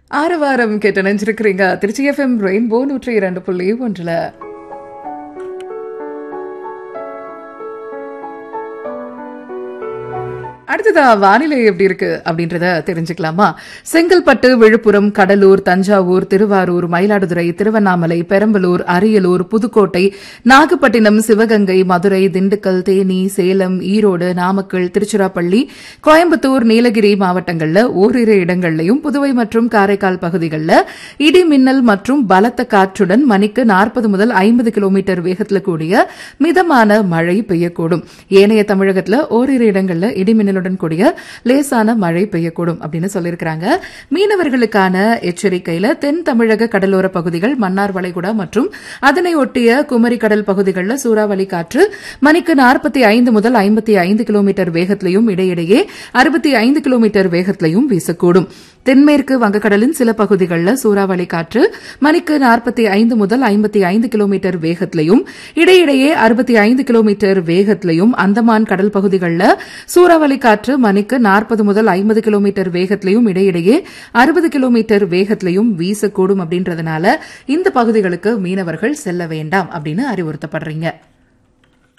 ஆரவாரம் கேட்டு நினைச்சிருக்கிறீங்க Trichy FM rainbow நூற்றி இரண்டு புள்ளி ஒன்றுல அடுத்ததா வானிலை எப்படி இருக்கு அப்படின்றத தெரிஞ்சுக்கலாமா செங்கல்பட்டு விழுப்புரம் கடலூர் தஞ்சாவூர் திருவாரூர் மயிலாடுதுறை திருவண்ணாமலை பெரம்பலூர் அரியலூர் புதுக்கோட்டை நாகப்பட்டினம் சிவகங்கை மதுரை திண்டுக்கல் தேனி சேலம் ஈரோடு நாமக்கல் திருச்சிராப்பள்ளி கோயம்புத்தூர் நீலகிரி மாவட்டங்கள்ல ஓரிரு இடங்கள்லயும் புதுவை மற்றும் காரைக்கால் பகுதிகளில் இடி மின்னல் மற்றும் பலத்த காற்றுடன் மணிக்கு நாற்பது முதல் ஐம்பது கிலோமீட்டர் வேகத்தில் கூடிய மிதமான மழை பெய்யக்கூடும் ஏனைய தமிழகத்துல ஓரிரு இடங்கள்ல இடிமின்னலுடன் கூடிய லேசான மழை பெய்யக்கூடும் அப்படின்னு சொல்லியிருக்கிறாங்க மீனவர்களுக்கான எச்சரிக்கையில தென் தமிழக கடலோர பகுதிகள் மன்னார் வளைகுடா மற்றும் அதனை ஒட்டிய குமரி கடல் பகுதிகளில் சூறாவளி காற்று மணிக்கு நாற்பத்தி ஐந்து முதல் ஐம்பத்தி ஐந்து கிலோமீட்டர் வேகத்திலையும் இடையிடையே அறுபத்தி ஐந்து கிலோமீட்டர் வேகத்திலையும் வீசக்கூடும் தென்மேற்கு வங்கக்கடலின் சில பகுதிகளில் சூறாவளி காற்று மணிக்கு நாற்பத்தி ஐந்து முதல் ஐம்பத்தி ஐந்து கிலோமீட்டர் வேகத்திலையும் இடையிடையே அறுபத்தி ஐந்து கிலோமீட்டர் வேகத்திலையும் அந்தமான் கடல் பகுதிகளில் சூறாவளி காற்று மணிக்கு நாற்பது முதல் ஐம்பது கிலோமீட்டர் வேகத்திலையும் இடையிடையே அறுபது கிலோமீட்டர் வேகத்திலையும் வீசக்கூடும் அப்படின்றதுனால இந்த பகுதிகளுக்கு மீனவர்கள் செல்ல வேண்டாம் அப்படின்னு அறிவுறுத்தப்படுறீங்க